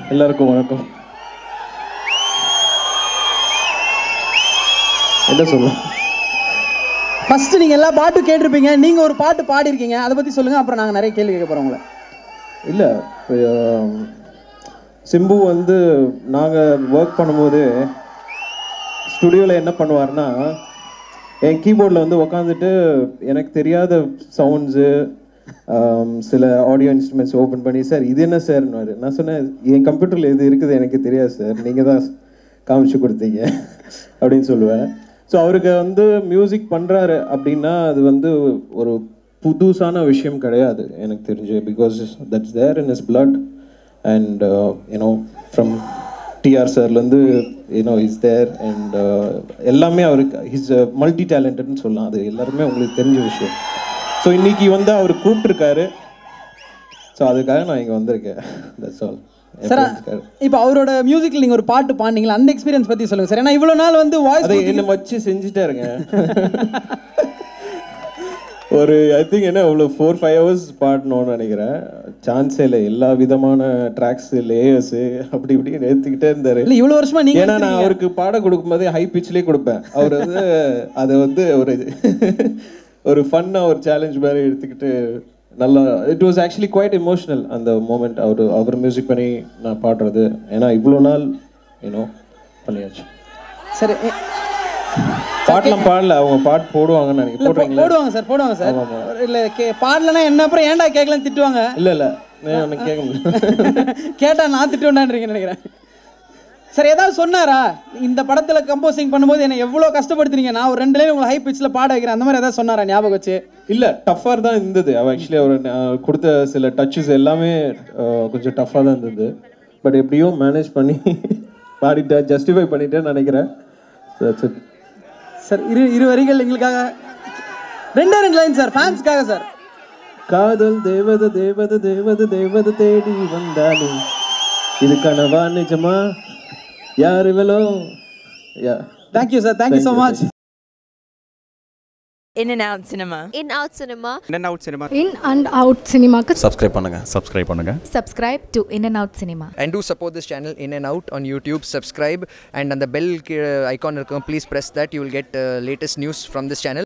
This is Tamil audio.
எல்லாருக்கும் வணக்கம் என்ன சொல்லலாம் ஃபர்ஸ்ட் நீங்கள் எல்லா பாட்டும் கேட்டிருப்பீங்க நீங்கள் ஒரு பாட்டு பாடியிருக்கீங்க அதை பற்றி சொல்லுங்கள் அப்புறம் நாங்கள் நிறைய கேள்வி கேட்க போகிறோம் உங்களை இல்லை சிம்பு வந்து நாங்கள் ஒர்க் பண்ணும்போது ஸ்டுடியோவில் என்ன பண்ணுவார்னா என் கீபோர்டில் வந்து உக்காந்துட்டு எனக்கு தெரியாத சவுண்ட்ஸு சில ஆடியோ இன்ஸ்ட்ருமெண்ட்ஸ் ஓப்பன் பண்ணி சார் இது என்ன சார்னுவார் நான் சொன்னேன் என் கம்ப்யூட்டரில் இது இருக்குது எனக்கு தெரியாது சார் நீங்கள் தான் காமிச்சு கொடுத்தீங்க அப்படின்னு சொல்லுவேன் ஸோ அவருக்கு வந்து மியூசிக் பண்ணுறாரு அப்படின்னா அது வந்து ஒரு புதுசான விஷயம் கிடையாது எனக்கு தெரிஞ்சு because that's there in is blood and you know from TR சார்லேருந்து யூனோ இஸ் தேர் அண்ட் எல்லாமே அவருக்கு இஸ் மல்டி டேலண்டட்னு சொல்லலாம் அது எல்லாருமே உங்களுக்கு தெரிஞ்ச விஷயம் ஸோ இன்னைக்கு வந்து அவர் கூப்பிட்டுருக்காரு ஸோ அதுக்காக நான் இங்கே வந்திருக்கேன் தட்ஸ் ஆல் சார் இப்போ அவரோட மியூசிக்கில் நீங்கள் ஒரு பாட்டு பாடினீங்களா அந்த எக்ஸ்பீரியன்ஸ் பற்றி சொல்லுங்கள் சார் ஏன்னா இவ்வளோ நாள் வந்து வாய்ஸ் அதை என்ன வச்சு செஞ்சுட்டே இருங்க ஒரு ஐ திங்க் என்ன இவ்வளோ ஃபோர் ஃபைவ் ஹவர்ஸ் பாடணும்னு நினைக்கிறேன் சான்ஸே இல்லை எல்லா விதமான ட்ராக்ஸ் லேயர்ஸு அப்படி இப்படி ஏற்றிக்கிட்டே இருந்தார் இல்லை இவ்வளோ வருஷமா நீங்கள் ஏன்னா நான் அவருக்கு பாட கொடுக்கும்போதே ஹை பிச்லேயே கொடுப்பேன் அவர் வந்து அதை வந்து ஒரு ஒரு ஃபன்னாக ஒரு சேலஞ்ச் மாதிரி எடுத்துக்கிட்டு நல்லா it was actually quite emotional அந்த மூமெண்ட் அவர் அவர் மியூசிக் பண்ணி நான் பாடுறது ஏன்னா இவ்வளோ நாள் யூனோ பண்ணியாச்சு சரி பாட்டெல்லாம் பாடல அவங்க பாட்டு போடுவாங்கன்னு நினைக்கிறேன் இல்லை போடுறீங்களா போடுவாங்க சார் போடுவாங்க சார் இல்லை கே பாடலன்னா என்ன அப்புறம் ஏன்டா கேட்கலன்னு திட்டுவாங்க இல்லை இல்லை நான் எனக்கு கேட்க முடியல கேட்டால் நான் திட்டுவேன்டான்றீங்கன்னு நினைக்கிறேன் சார் ஏதாவது சொன்னாரா இந்த படத்தில் கம்போசிங் பண்ணும்போது என்னை எவ்வளோ கஷ்டப்படுத்துறீங்க நான் ஒரு ரெண்டு லைன் உங்களை ஹை பிச்சில் பாட வைக்கிறேன் அந்த மாதிரி ஏதாவது சொன்னாரா ஞாபகம் வச்சு இல்லை டஃப்பாக தான் இருந்தது அவ ஆக்சுவலி அவர் நான் கொடுத்த சில டச்சஸ் எல்லாமே அஹ், கொஞ்சம் டஃப்பாக தான் இருந்தது பட் எப்படியோ மேனேஜ் பண்ணி பாடிட்டேன் ஜஸ்டிஃபை பண்ணிட்டேன்னு நினைக்கிறேன் That's it. சார் இரு இரு வரிகள் எங்களுக்காக ரெண்டே ரெண்டு லைன் சார் ஃபேன்ஸ்க்காக சார் காதல் தேவத தேவத தேவத தேவத தேடி வந்தாலே இது கனவா நிஜமா யார் இவளோ yeah thank you sir thank you so much In and out cinema. In Out Cinema. In and out சினிமாக்கு சப்ஸ்கிரைப் பண்ணுங்க சப்ஸ்கிரைப் பண்ணுங்க Subscribe to In and Out Cinema. and do support this channel in and out on youtube subscribe and on the bell uh, icon please press that you will get uh, latest news from this channel